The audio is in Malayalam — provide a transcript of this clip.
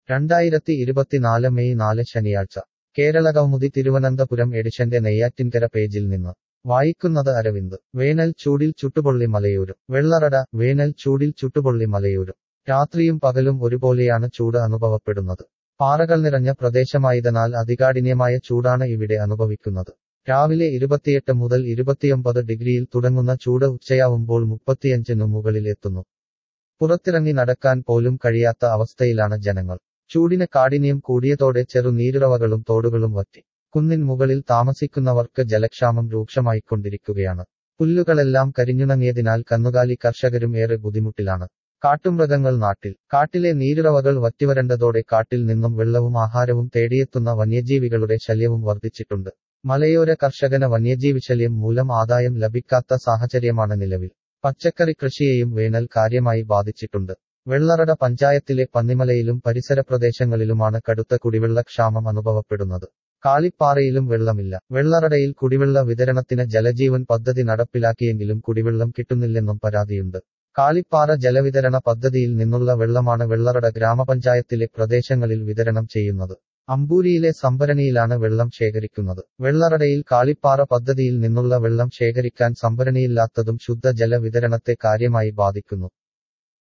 രണ്ടായിരത്തി ഇരുപത്തിനാല് മെയ് നാല് ശനിയാഴ്ച കേരളകൗമുദി തിരുവനന്തപുരം എഡിഷന്റെ നെയ്യാറ്റിൻകര പേജിൽ നിന്ന് വായിക്കുന്നത് അരവിന്ദ് വേനൽ ചൂടിൽ ചുട്ടുപൊള്ളി മലയോരം വെള്ളറട വേനൽ ചൂടിൽ ചുട്ടുപൊള്ളി മലയോരം രാത്രിയും പകലും ഒരുപോലെയാണ് ചൂട് അനുഭവപ്പെടുന്നത് പാറകൾ നിറഞ്ഞ പ്രദേശമായതിനാൽ അതികാഠിന്യമായ ചൂടാണ് ഇവിടെ അനുഭവിക്കുന്നത് രാവിലെ ഇരുപത്തിയെട്ട് മുതൽ ഇരുപത്തിയൊമ്പത് ഡിഗ്രിയിൽ തുടങ്ങുന്ന ചൂട് ഉച്ചയാവുമ്പോൾ മുപ്പത്തിയഞ്ചിനു മുകളിൽ എത്തുന്നു പുറത്തിറങ്ങി നടക്കാൻ പോലും കഴിയാത്ത അവസ്ഥയിലാണ് ജനങ്ങൾ ചൂടിന് കാഠിന്യം കൂടിയതോടെ ചെറുനീരുറവകളും തോടുകളും വറ്റി കുന്നിൻ മുകളിൽ താമസിക്കുന്നവർക്ക് ജലക്ഷാമം രൂക്ഷമായിക്കൊണ്ടിരിക്കുകയാണ് പുല്ലുകളെല്ലാം കരിഞ്ഞുണങ്ങിയതിനാൽ കന്നുകാലി കർഷകരും ഏറെ ബുദ്ധിമുട്ടിലാണ് കാട്ടുമൃഗങ്ങൾ നാട്ടിൽ കാട്ടിലെ നീരുറവകൾ വറ്റിവരണ്ടതോടെ കാട്ടിൽ നിന്നും വെള്ളവും ആഹാരവും തേടിയെത്തുന്ന വന്യജീവികളുടെ ശല്യവും വർദ്ധിച്ചിട്ടുണ്ട് മലയോര കർഷകന് വന്യജീവി ശല്യം മൂലം ആദായം ലഭിക്കാത്ത സാഹചര്യമാണ് നിലവിൽ പച്ചക്കറി കൃഷിയെയും വേനൽ കാര്യമായി ബാധിച്ചിട്ടുണ്ട് വെള്ളറട പഞ്ചായത്തിലെ പന്നിമലയിലും പരിസര പ്രദേശങ്ങളിലുമാണ് കടുത്ത കുടിവെള്ള ക്ഷാമം അനുഭവപ്പെടുന്നത് കാളിപ്പാറയിലും വെള്ളമില്ല വെള്ളറടയിൽ കുടിവെള്ള വിതരണത്തിന് ജലജീവൻ പദ്ധതി നടപ്പിലാക്കിയെങ്കിലും കുടിവെള്ളം കിട്ടുന്നില്ലെന്നും പരാതിയുണ്ട് കാളിപ്പാറ ജലവിതരണ പദ്ധതിയിൽ നിന്നുള്ള വെള്ളമാണ് വെള്ളറട ഗ്രാമപഞ്ചായത്തിലെ പ്രദേശങ്ങളിൽ വിതരണം ചെയ്യുന്നത് അമ്പൂരിയിലെ സംഭരണിയിലാണ് വെള്ളം ശേഖരിക്കുന്നത് വെള്ളറടയിൽ കാളിപ്പാറ പദ്ധതിയിൽ നിന്നുള്ള വെള്ളം ശേഖരിക്കാൻ സംഭരണിയില്ലാത്തതും ശുദ്ധജല വിതരണത്തെ കാര്യമായി ബാധിക്കുന്നു